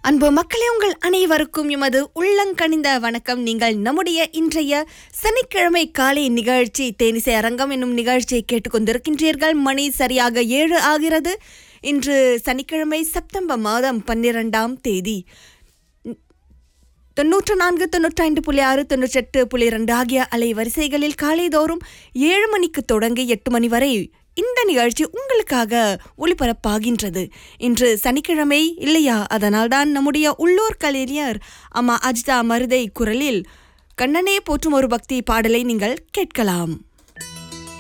அன்பு மக்களே உங்கள் அனைவருக்கும் எமது உள்ளங்கனிந்த வணக்கம் நீங்கள் நம்முடைய இன்றைய சனிக்கிழமை காலை நிகழ்ச்சி தேனிசை அரங்கம் என்னும் நிகழ்ச்சியை கேட்டுக்கொண்டிருக்கின்றீர்கள் மணி சரியாக ஏழு ஆகிறது இன்று சனிக்கிழமை செப்டம்பர் மாதம் பன்னிரெண்டாம் தேதி தொன்னூற்று நான்கு தொன்னூற்றி ஐந்து புள்ளி ஆறு தொன்னூற்றெட்டு புள்ளி இரண்டு ஆகிய அலைவரிசைகளில் காலைதோறும் ஏழு மணிக்கு தொடங்கி எட்டு மணி வரை இந்த நிகழ்ச்சி உங்களுக்காக ஒளிபரப்பாகின்றது இன்று சனிக்கிழமை இல்லையா அதனால்தான் நம்முடைய உள்ளூர் கலைஞர் அம்மா அஜிதா மருதை குரலில் கண்ணனே போற்றும் ஒரு பக்தி பாடலை நீங்கள் கேட்கலாம்